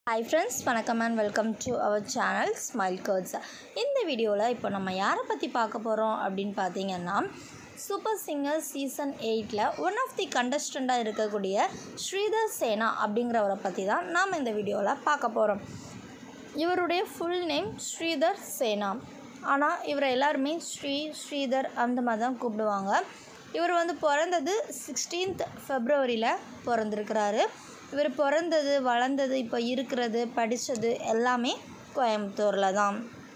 hi friends வணக்கம் and welcome to our channel smile கர்ட்ஸ் இந்த வீடியோவில் இப்போ நம்ம யாரை பற்றி பார்க்க போகிறோம் அப்படின்னு பார்த்தீங்கன்னா சூப்பர் சிங்கர் சீசன் எயிட்டில் ஒன் ஆஃப் தி கண்டஸ்டண்ட்டாக இருக்கக்கூடிய ஸ்ரீதர் சேனா அப்படிங்கிறவரை பற்றி தான் நாம் இந்த வீடியோவில் பார்க்க போகிறோம் இவருடைய ஃபுல் நேம் ஸ்ரீதர் சேனா ஆனால் இவரை எல்லாருமே ஸ்ரீ ஸ்ரீதர் அந்த மாதிரி தான் கூப்பிடுவாங்க இவர் வந்து பிறந்தது சிக்ஸ்டீன்த் ஃபெப்ரவரியில் பிறந்திருக்கிறாரு இவர் பிறந்தது வளர்ந்தது இப்போ இருக்கிறது படித்தது எல்லாமே கோயம்புத்தூரில் தான்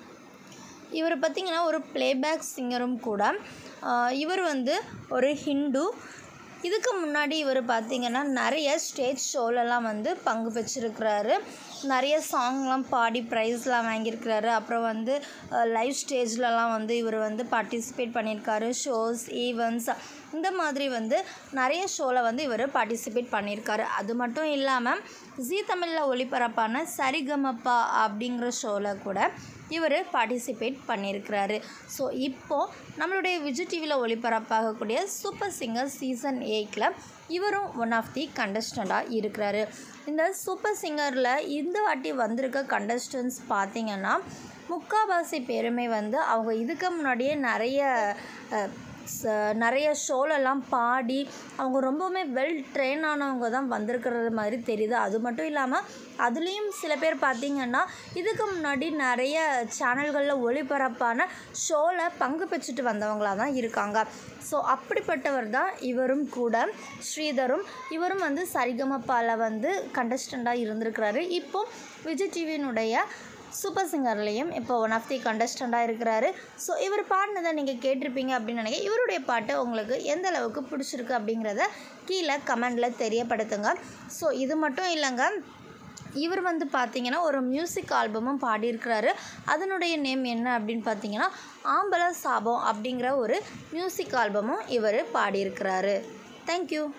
இவர் பார்த்திங்கன்னா ஒரு ப்ளேபேக் சிங்கரும் கூட ஆஹ் இவர் வந்து ஒரு ஹிந்து இதுக்கு முன்னாடி இவர் பார்த்திங்கன்னா நிறைய ஸ்டேஜ் ஷோலெல்லாம் வந்து பங்கு பெற்றிருக்கிறாரு நிறைய சாங்லாம் பாடி ப்ரைஸ்லாம் வாங்கியிருக்கிறாரு அப்புறம் வந்து லைவ் ஸ்டேஜ்லலாம் வந்து இவர் வந்து பார்ட்டிசிபேட் பண்ணியிருக்காரு ஷோஸ் ஈவெண்ட்ஸ் இந்த மாதிரி வந்து நிறைய ஷோவில் வந்து இவர் பார்ட்டிசிபேட் பண்ணியிருக்காரு அது மட்டும் இல்லாமல் ஜீ தமிழில் ஒளிபரப்பான சரிகமப்பா அப்படிங்கிற ஷோவில் கூட இவர் பார்ட்டிசிபேட் பண்ணியிருக்கிறாரு ஸோ இப்போது நம்மளுடைய விஜய் டிவியில் ஒளிபரப்பாகக்கூடிய சூப்பர் சிங்கர் சீசன் எயிட்டில் இவரும் ஒன் ஆஃப் தி கண்டஸ்டண்ட்டாக இருக்கிறாரு இந்த சூப்பர் சிங்கரில் இந்த வாட்டி வந்திருக்க கண்டஸ்டன்ஸ் பார்த்தீங்கன்னா முக்காவாசி பேருமே வந்து அவங்க இதுக்கு முன்னாடியே நிறைய அஹ், ச- நிறைய ஷோலெல்லாம் பாடி அவங்க ரொம்பவுமே வெல் ட்ரெயின் ஆனவங்க தான் வந்திருக்கிறது மாதிரி தெரியுது அது மட்டும் இல்லாமல் அதுலேயும் சில பேர் பார்த்திங்கன்னா இதுக்கு முன்னாடி நிறைய சேனல்களில் ஒளிபரப்பான ஷோவில் பங்கு பெற்றுட்டு வந்தவங்களாக தான் இருக்காங்க ஸோ அப்படிப்பட்டவர் தான் இவரும் கூட ஸ்ரீதரும் இவரும் வந்து சரிகமப்பாவில் வந்து கண்டஸ்டண்ட்டாக இருந்திருக்கிறாரு இப்போ விஜய் டிவியினுடைய சூப்பர் சிங்கர்லேயும் இப்போ ஒன் ஆஃப் தி கண்டஸ்டண்ட்டாக இருக்கிறாரு ஸோ இவர் பாடினதை நீங்கள் கேட்டிருப்பீங்க அப்படின்னு நினைக்கிறேன் இவருடைய பாட்டு உங்களுக்கு எந்த அளவுக்கு பிடிச்சிருக்கு அப்படிங்கிறத கீழே கமெண்டில் தெரியப்படுத்துங்க ஸோ இது மட்டும் இல்லைங்க இவர் வந்து பார்த்தீங்கன்னா ஒரு மியூசிக் ஆல்பமும் பாடியிருக்கிறாரு அதனுடைய நேம் என்ன அப்படின்னு பார்த்தீங்கன்னா ஆம்பல சாபம் அப்படிங்கிற ஒரு மியூசிக் ஆல்பமும் இவர் பாடியிருக்கிறாரு தேங்க்யூ